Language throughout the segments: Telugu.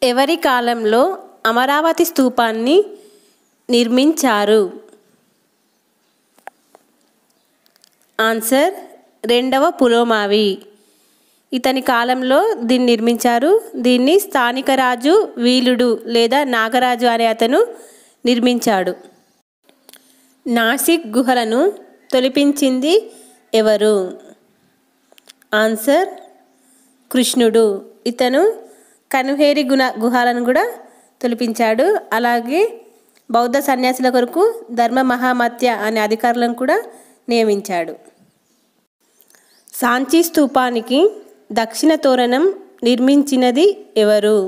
ఎవరి కాలంలో అమరావతి స్తూపాన్ని నిర్మించారు ఆన్సర్ రెండవ పులోమావి ఇతని కాలంలో దీన్ని నిర్మించారు దీన్ని స్థానిక రాజు వీలుడు లేదా నాగరాజు అనే అతను నిర్మించాడు నాసిక్ గుహలను తొలిపించింది ఎవరు ఆన్సర్ కృష్ణుడు ఇతను కనుహేరి గుణ గుహాలను కూడా తొలిపించాడు అలాగే బౌద్ధ సన్యాసుల కొరకు ధర్మ మహామత్య అనే అధికారులను కూడా నియమించాడు సాంచీ స్తూపానికి దక్షిణ తోరణం నిర్మించినది ఎవరు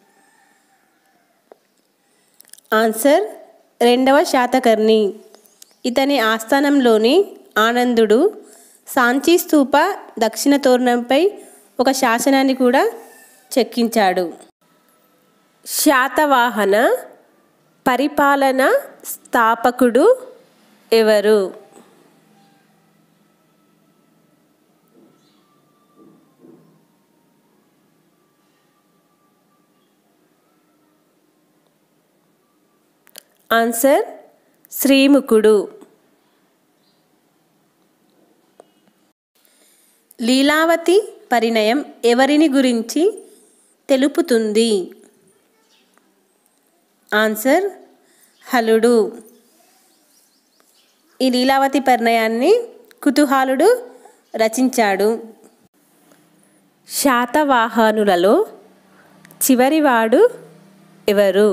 ఆన్సర్ రెండవ శాతకర్ణి ఇతని ఆస్థానంలోని ఆనందుడు సాంచీ స్తూప దక్షిణ తోరణంపై ఒక శాసనాన్ని కూడా చెక్కించాడు శాతవాహన పరిపాలన స్థాపకుడు ఎవరు ఆన్సర్ శ్రీముఖుడు లీలావతి పరిణయం ఎవరిని గురించి తెలుపుతుంది ఆన్సర్ హలుడు ఈ లీలావతి పరిణయాన్ని కుతూహాలుడు రచించాడు శాతవాహనులలో చివరివాడు ఎవరు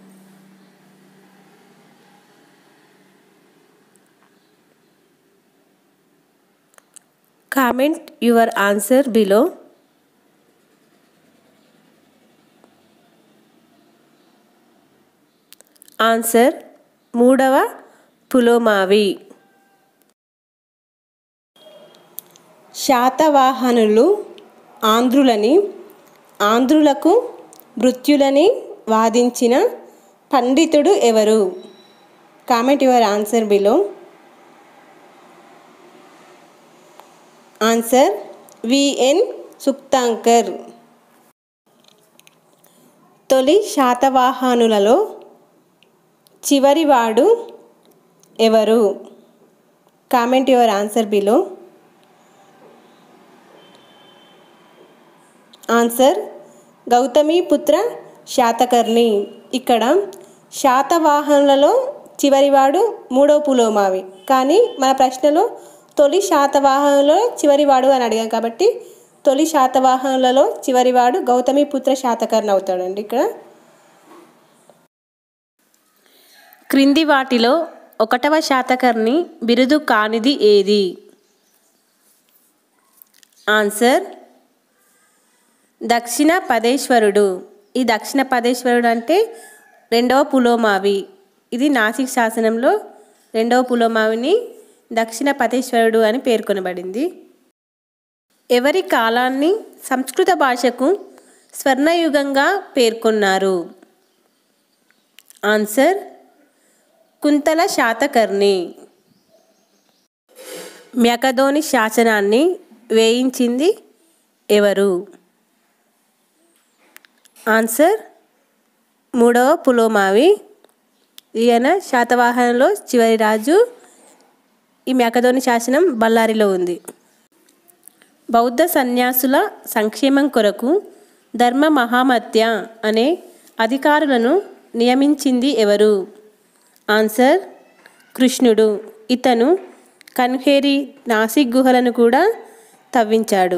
Comment your answer below. Answer మూడవ పులోమావి శాతవాహనులు ఆంధ్రులని ఆంధ్రులకు మృత్యులని వాదించిన పండితుడు ఎవరు comment your answer below answer V N Sukthankar తొలి శాతవాహనులలో చివరివాడు ఎవరు comment your answer below answer Gautamiputra Satakarni ఇక్కడ శాతవాహనులలో చివరివాడు మూడో పులోమావి కానీ మన ప్రశ్నలో తొలి శాతవాహనులలో చివరివాడు అని అడిగాం కాబట్టి తొలి శాతవాహనులలో చివరివాడు గౌతమిపుత్ర శాతకర్ణి అవుతాడండి ఇక్కడ క్రింది వాటిలో ఒకటవ శాతకర్ణి బిరుదు కానిది ఏది ఆన్సర్ దక్షిణ పదేశ్వరుడు ఈ దక్షిణ పదేశ్వరుడు అంటే రెండవ పులోమావి ఇది నాసిక్ శాసనంలో రెండవ పులోమావిని దక్షిణ పతేశ్వరుడు అని పేర్కొనబడింది ఎవరి కాలాన్ని సంస్కృత భాషకు స్వర్ణయుగంగా పేర్కొన్నారు ఆన్సర్ కుంతల శాతకర్ణి మ్యకధోని శాసనాన్ని వేయించింది ఎవరు ఆన్సర్ మూడవ పులోమావి ఈయన శాతవాహనంలో చివరి రాజు ఈ మేకధోని శాసనం బళ్ళారిలో ఉంది బౌద్ధ సన్యాసుల సంక్షేమం కొరకు ధర్మ మహామత్య అనే అధికారులను నియమించింది ఎవరు ఆన్సర్ కృష్ణుడు ఇతను కన్హేరి నాసిక్ గుహలను కూడా తవ్వించాడు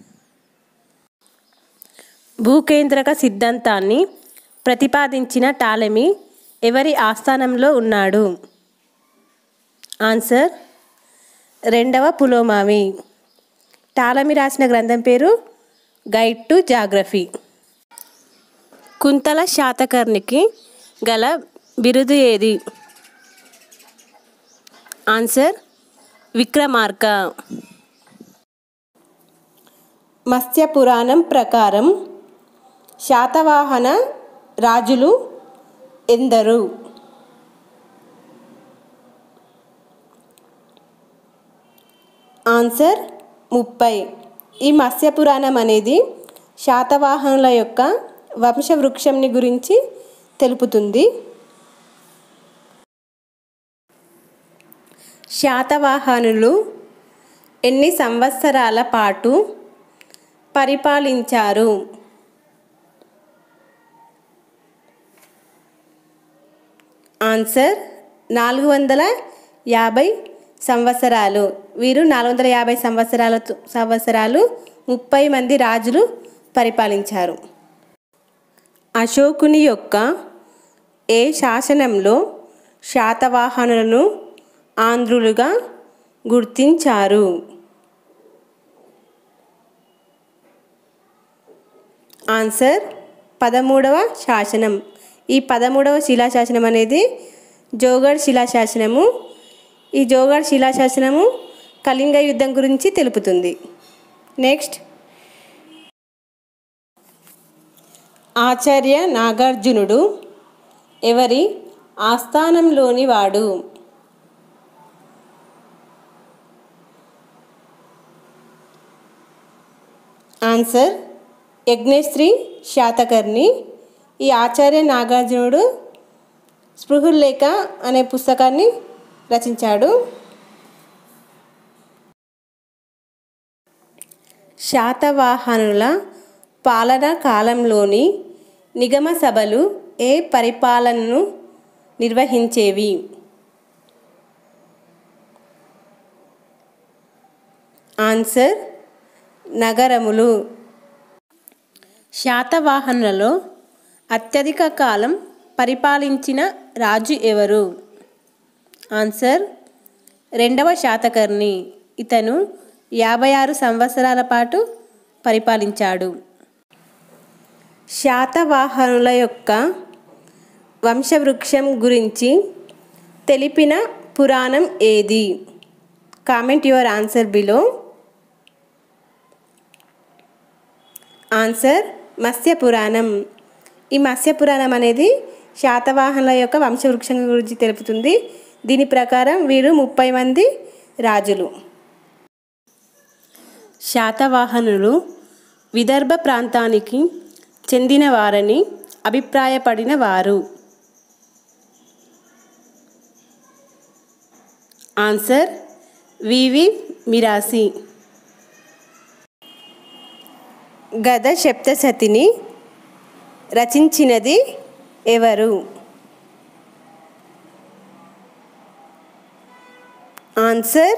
భూకేంద్రక సిద్ధాంతాన్ని ప్రతిపాదించిన టాలెమీ ఎవరి ఆస్థానంలో ఉన్నాడు ఆన్సర్ రెండవ పులోమావి టాలమి రాసిన గ్రంథం పేరు గైడ్ టు జాగ్రఫీ కుంతల శాతకర్ణికి గల బిరుదు ఏది ఆన్సర్ విక్రమార్క మత్స్య పురాణం ప్రకారం శాతవాహన రాజులు ఎందరు ఆన్సర్ ముప్పై ఈ మత్స్య పురాణం అనేది శాతవాహనుల యొక్క వంశవృక్షంని గురించి తెలుపుతుంది శాతవాహనులు ఎన్ని సంవత్సరాల పాటు పరిపాలించారు ఆన్సర్ నాలుగు వందల యాభై సంవత్సరాలు వీరు నాలుగు వందల యాభై సంవత్సరాల సంవత్సరాలు ముప్పై మంది రాజులు పరిపాలించారు అశోకుని యొక్క ఏ శాసనంలో శాతవాహనులను ఆంధ్రులుగా గుర్తించారు ఆన్సర్ పదమూడవ శాసనం ఈ పదమూడవ శిలాశాసనం అనేది జోగఢ్ శిలాశాసనము ఈ జోగఢ్ శిలాశాసనము కళింగ యుద్ధం గురించి తెలుపుతుంది నెక్స్ట్ ఆచార్య నాగార్జునుడు ఎవరి ఆస్థానంలోని వాడు ఆన్సర్ యజ్ఞశ్రీ శాతకర్ణి ఈ ఆచార్య నాగార్జునుడు స్పృహుల్లేఖ అనే పుస్తకాన్ని రచించాడు శాతవాహనుల పాలనా కాలంలోని నిగమ సభలు ఏ పరిపాలనను నిర్వహించేవి ఆన్సర్ నగరములు శాతవాహనులలో అత్యధిక కాలం పరిపాలించిన రాజు ఎవరు ఆన్సర్ రెండవ శాతకర్ణి ఇతను యాభై ఆరు సంవత్సరాల పాటు పరిపాలించాడు శాతవాహనుల యొక్క వంశవృక్షం గురించి తెలిపిన పురాణం ఏది comment your answer below answer Matsya Puranam ఈ మత్స్య పురాణం అనేది శాతవాహనుల యొక్క వంశవృక్షం గురించి తెలుపుతుంది దీని ప్రకారం వీరు ముప్పై మంది రాజులు శాతవాహనులు విదర్భ ప్రాంతానికి చెందినవారని అభిప్రాయపడిన వారు ఆన్సర్ వివి మిరాసి గద సప్తశతిని రచించినది ఎవరు ఆన్సర్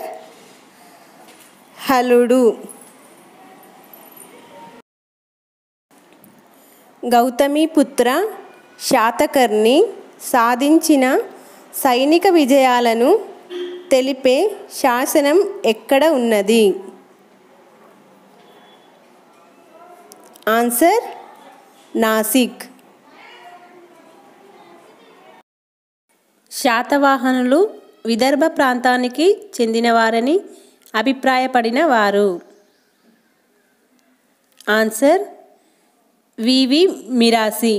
హలుడు గౌతమిపుత్ర శాతకర్ణి సాధించిన సైనిక విజయాలను తెలిపే శాసనం ఎక్కడ ఉన్నది ఆన్సర్ నాసిక్ శాతవాహనులు విదర్భ ప్రాంతానికి చెందినవారని అభిప్రాయపడిన వారు ఆన్సర్ వివి మిరాసి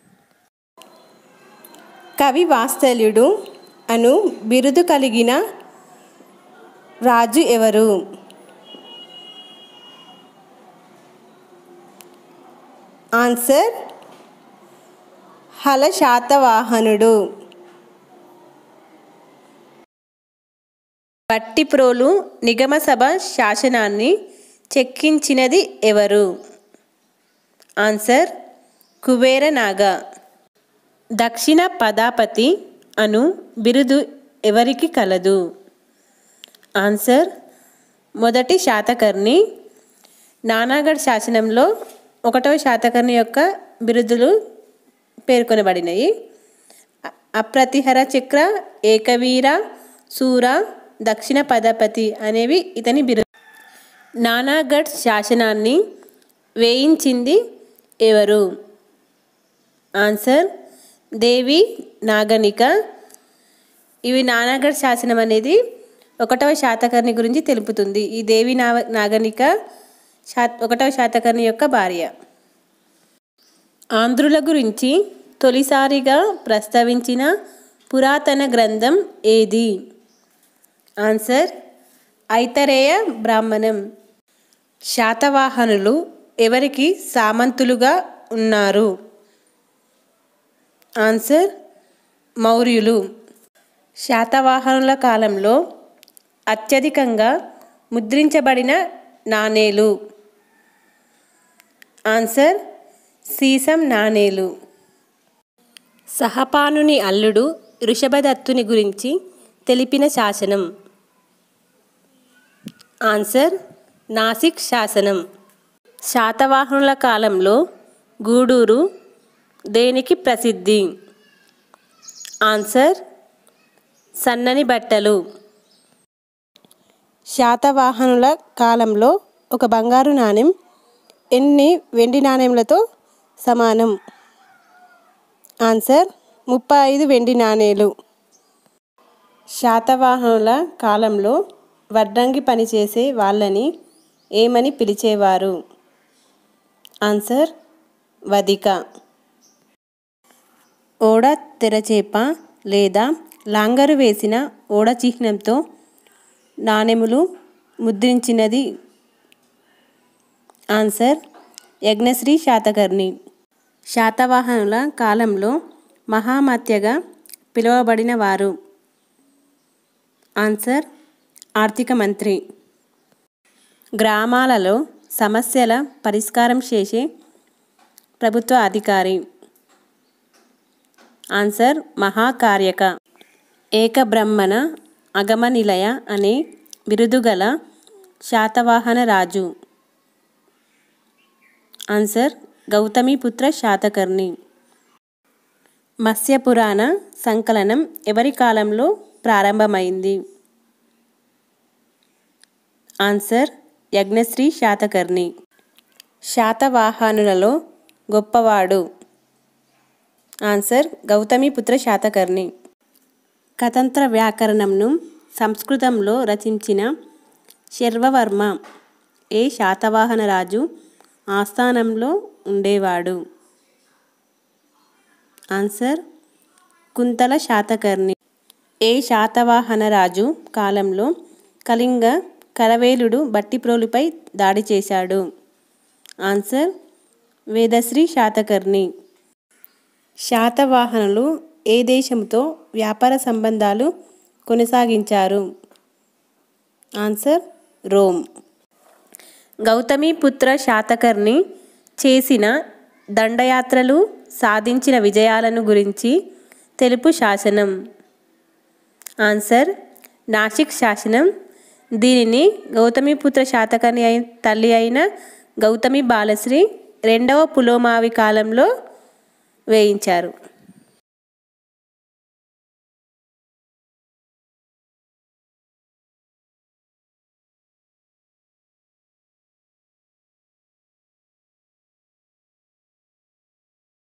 కవి వాత్సల్యుడు అను బిరుదు కలిగిన రాజు ఎవరు ఆన్సర్ హలశాతవాహనుడు బట్టిప్రోలు నిగమసభ శాసనాన్ని చెక్కించినది ఎవరు ఆన్సర్ కుబేరనాగ దక్షిణ పదాపతి అను బిరుదు ఎవరికి కలదు ఆన్సర్ మొదటి శాతకర్ణి నానాగఢ్ శాసనంలో ఒకటవ శాతకర్ణి యొక్క బిరుదులు పేర్కొనబడినాయి అ- అప్రతిహర చక్ర ఏకవీర సూర దక్షిణ పదపతి అనేవి ఇతని బిరుదు నానాగఢ్ శాసనాన్ని వేయించింది ఎవరు ఆన్సర్ దేవి నాగనిక ఇవి నానాగఢ్ శాసనం అనేది ఒకటవ శాతకర్ణి గురించి తెలుపుతుంది ఈ దేవి నా నాగనిక శా ఒకటవ శాతకర్ణి యొక్క భార్య ఆంధ్రుల గురించి తొలిసారిగా ప్రస్తావించిన పురాతన గ్రంథం ఏది ఆన్సర్ ఐతరేయ బ్రాహ్మణం శాతవాహనులు ఎవరికి సామంతులుగా ఉన్నారు ఆన్సర్ మౌర్యులు శాతవాహనుల కాలంలో అత్యధికంగా ముద్రించబడిన నాణేలు ఆన్సర్ సీసం నాణేలు సహపానుని అల్లుడు ఋషభదత్తుని గురించి తెలిపిన శాసనం ఆన్సర్ నాసిక్ శాసనం శాతవాహనుల కాలంలో గూడూరు దేనికి ప్రసిద్ధి ఆన్సర్ సన్నని బట్టలు శాతవాహనుల కాలంలో ఒక బంగారు నాణెం ఎన్ని వెండి నాణెంలతో సమానం ఆన్సర్ ముప్పై ఐదు వెండి నాణేలు శాతవాహనుల కాలంలో వడ్రంగి పనిచేసే వాళ్ళని ఏమని పిలిచేవారు ఆన్సర్ వదిక ఓడ తెరచేప లేదా లాంగరు వేసిన ఓడ చిహ్నంతో నాణెములు ముద్రించినది ఆన్సర్ యజ్ఞశ్రీ శాతకర్ణి శాతవాహనుల కాలంలో మహామత్యగా పిలువబడిన వారు ఆన్సర్ ఆర్థిక మంత్రి గ్రామాలలో సమస్యల పరిష్కారం చేసే ప్రభుత్వ అధికారి ఆన్సర్ మహాకార్యక ఏకబ్రహ్మణ అగమ నిలయ అనే బిరుదుగల శాతవాహన రాజు ఆన్సర్ గౌతమిపుత్ర శాతకర్ణి మత్స్యపురాణ సంకలనం ఎవరి కాలంలో ప్రారంభమైంది ఆన్సర్ యజ్ఞశ్రీ శాతకర్ణి శాతవాహనులలో గొప్పవాడు ఆన్సర్ గౌతమిపుత్ర శాతకర్ణి కతంత్ర వ్యాకరణంను సంస్కృతంలో రచించిన శర్వవర్మ ఏ శాతవాహన రాజు ఆస్థానంలో ఉండేవాడు ఆన్సర్ కుంతల శాతకర్ణి ఏ శాతవాహన రాజు కాలంలో కళింగ కరవేలుడు బట్టిప్రోలుపై దాడి చేశాడు ఆన్సర్ వేదశ్రీ శాతకర్ణి శాతవాహనులు ఏ దేశంతో వ్యాపార సంబంధాలు కొనసాగించారు ఆన్సర్ రోమ్ గౌతమిపుత్ర శాతకర్ణి చేసిన దండయాత్రలు సాధించిన విజయాలను గురించి తెలుపు శాసనం ఆన్సర్ నాసిక్ శాసనం దీనిని గౌతమిపుత్ర శాతకర్ణి అయి తల్లి అయిన గౌతమి బాలశ్రీ రెండవ పులోమావి కాలంలో వేయించారు